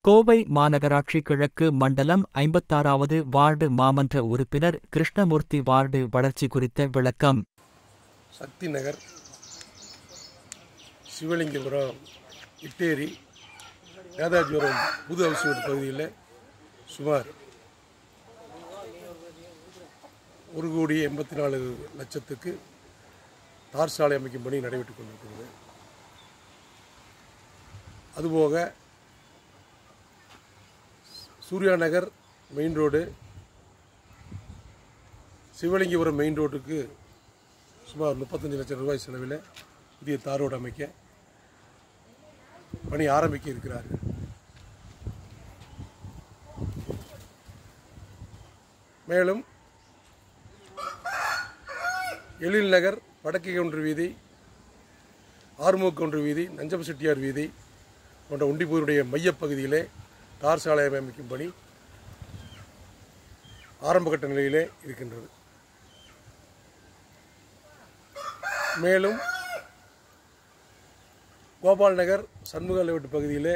கோவை மாநகராட்சி கிழக்கு மண்டலம் ஐம்பத்தாறாவது வார்டு மாமன்ற உறுப்பினர் கிருஷ்ணமூர்த்தி வார்டு வளர்ச்சி குறித்த விளக்கம் சக்தி நகர் சிவலிங்கபுரம் இட்டேரி நேதாஜிபுரம் புது ஹவுஸ் வீடு பகுதியில் சுமார் ஒரு கோடி எண்பத்தி நாலு லட்சத்துக்கு தார் சாலை அமைக்கும் பணி நடைபெற்றுக் கொண்டிருக்கிறது அதுபோக Surya Nagar main road Sivalingapuram main ரோட்டுக்கு சுமார் முப்பத்தஞ்சு லட்சம் ரூபாய் செலவில் புதிய தார் ரோடு அமைக்க பணி ஆரம்பிக்க இருக்கிறார்கள் மேலும் எழில் நகர் வடக்கு கவுண்டர் வீதி ஆறுமுக கவுண்டர் வீதி நஞ்சப்ப செட்டியார் வீதி போன்ற உண்டிப்பூருடைய மையப்பகுதியிலே தார் சாலை அமைக்கும் பணி ஆரம்பகட்ட நிலையிலே இருக்கின்றது மேலும் கோபால் நகர் சண்முக லேவட்டு பகுதியிலே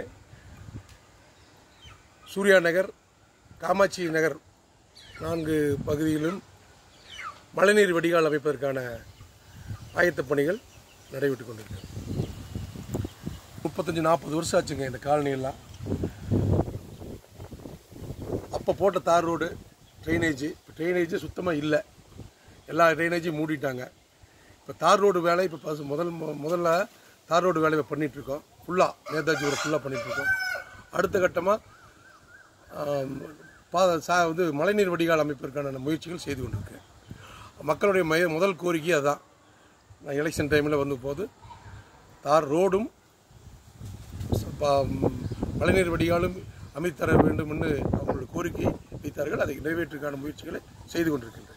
சூர்யா நகர் காமாட்சி நகர் நான்கு பகுதியிலும் மழைநீர் வடிகால் அமைப்பதற்கான ஆயத்தப் பணிகள் நடைபெற்றுக் கொண்டிருக்கிறது முப்பத்தஞ்சு நாற்பது வருஷம் ஆச்சுங்க இந்த காலனியெல்லாம் அப்போ போட்ட தார் ரோடு ட்ரைனேஜ் இப்போ ட்ரைனேஜ் சுத்தமாக இல்லை எல்லா ட்ரைனேஜையும் மூடிட்டாங்க இப்போ தார் ரோடு வேலை இப்போ பசு- முதல் மு- முதல்ல தார் ரோடு வேலையை பண்ணிட்டு இருக்கோம் ஃபுல்லாக நேதாஜி ரோடு ஃபுல்லாக பண்ணிட்டு இருக்கோம் அடுத்த கட்டமாக பா சா இது மழைநீர் வடிகால் அமைப்பதற்கான முயற்சிகள் செய்து கொண்டிருக்கு மக்களுடைய மைய முதல் கோரிக்கை அதான் நான் எலெக்ஷன் டைமில் வந்த போது தார் ரோடும் ச- பா- ம், மழைநீர் வடிகாலும் அமைத்தர வேண்டும் என்று அவங்களுடைய கோரிக்கை வைத்தார்கள் அதை நிறைவேற்றுக்கான முயற்சிகளை செய்து கொண்டிருக்கின்றனர்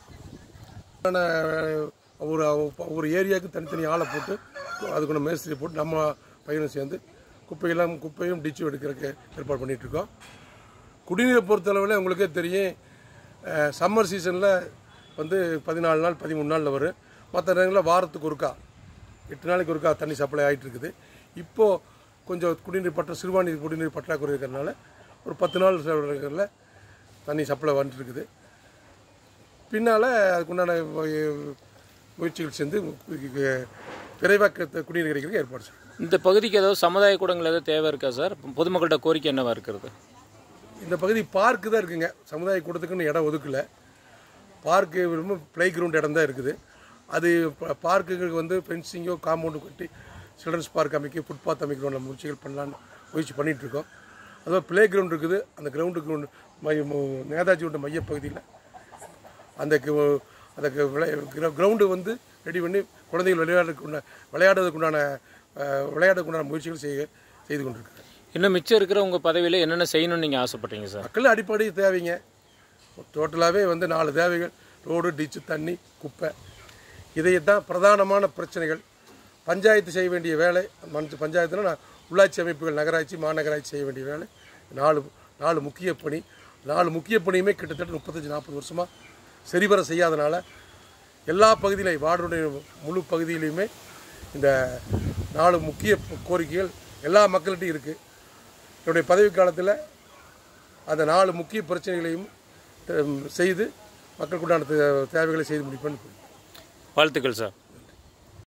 ஆன, ஒரு ஒரு ஏரியாவுக்கு தனித்தனி ஆளை போட்டு அதுக்குள்ள மேஸ்திரி போட்டு நம்ம பையனும் சேர்ந்து குப்பையெல்லாம் குப்பையும் டிச்சு எடுக்கிறதுக்கு ஏற்பாடு பண்ணிட்டு இருக்கோம் குடிநீரை பொறுத்தளவில் உங்களுக்கே தெரியும் சம்மர் சீசனில் வந்து பதினாலு நாள் பதிமூணு நாளில் வரும் மற்ற நேரங்களில் வாரத்துக்கு ஒருக்கா எட்டு நாளைக்கு ஒருக்கா தண்ணி சப்ளை ஆகிட்டு இருக்குது இப்போது கொஞ்சம் குடிநீர் பற்ற சிறுவாணி குடிநீர் பற்றாக்குறை இருக்கிறதுனால ஒரு பத்து நாள் இருக்கிறதுல தண்ணி சப்ளை வந்துட்டு இருக்குது பின்னால் அதுக்குண்டான மு- முயற்சிகள் செஞ்சு விரைவாக்க குடிநீர் கிடைக்கிறதுக்கு ஏற்பாடு செய்யும் இந்த பகுதிக்கு ஏதாவது சமுதாய கூடங்கள் ஏதாவது தேவை இருக்கா சார் பொதுமக்கள்கிட்ட கோரிக்கை என்னவா இருக்கிறது இந்த பகுதி பார்க்கு தான் இருக்குங்க சமுதாய கூட்டத்துக்குன்னு இடம் ஒதுக்கல பார்க்கு ரொம்ப ப்ளே கிரவுண்ட் இடம் தான் இருக்குது அது ப- பார்க்குகளுக்கு வந்து ஃபென்சிங்கோ காம்பவுண்டு கட்டி சில்ட்ரன்ஸ் பார்க் அமைக்க ஃபுட்பாத் அமைக்கிற முயற்சிகள் பண்ணலான்னு முயற்சி பண்ணிட்டு இருக்கோம் அதுவும் ப்ளே கிரவுண்ட் இருக்குது அந்த கிரவுண்டுக்கு ஒன்று மைய மு- நேதாஜியோட மையப்பகுதியில் அந்த கு- அந்த கு- விளை- கிர- கிரவுண்டு வந்து ரெடி பண்ணி குழந்தைகள் விளையாடுறதுக்கு உண்டான விளையாடுறதுக்கு உண்டான அஹ், விளையாடுறதுக்கு உண்டான முயற்சிகள் செய்ய செய்து கொண்டிருக்கிறேன் இன்னும் மிச்சம் இருக்கிற உங்க பதவியில என்னென்ன செய்யணும்னு நீங்க ஆசைப்பட்டீங்க சார் மக்கள் அடிப்படை தேவைங்க டோட்டலாகவே வந்து நாலு தேவைகள் ரோடு டிச்சு தண்ணி குப்பை இதைத்தான் பிரதானமான பிரச்சனைகள் பஞ்சாயத்து செய்ய வேண்டிய வேலை மஞ்ச பஞ்சாயத்தில் நான் உள்ளாட்சி அமைப்புகள் நகராட்சி மாநகராட்சி செய்ய வேண்டிய வேலை நாலு நாலு முக்கிய பணி நாலு முக்கிய பணியுமே கிட்டத்தட்ட முப்பத்தஞ்சு நாற்பது வருஷமாக சரிவர செய்யாதனால எல்லா பகுதியிலையும் வார்டுடைய முழு பகுதியிலையுமே இந்த நாலு முக்கிய கோரிக்கைகள் எல்லா மக்கள்கிட்டையும் இருக்குது என்னுடைய பதவி காலத்தில் அந்த நாலு முக்கிய பிரச்சனைகளையும் அஹ், செய்து மக்களுக்குண்டான தே- தேவைகளை செய்து முடிப்பேன்னு வாழ்த்துக்கள் சார்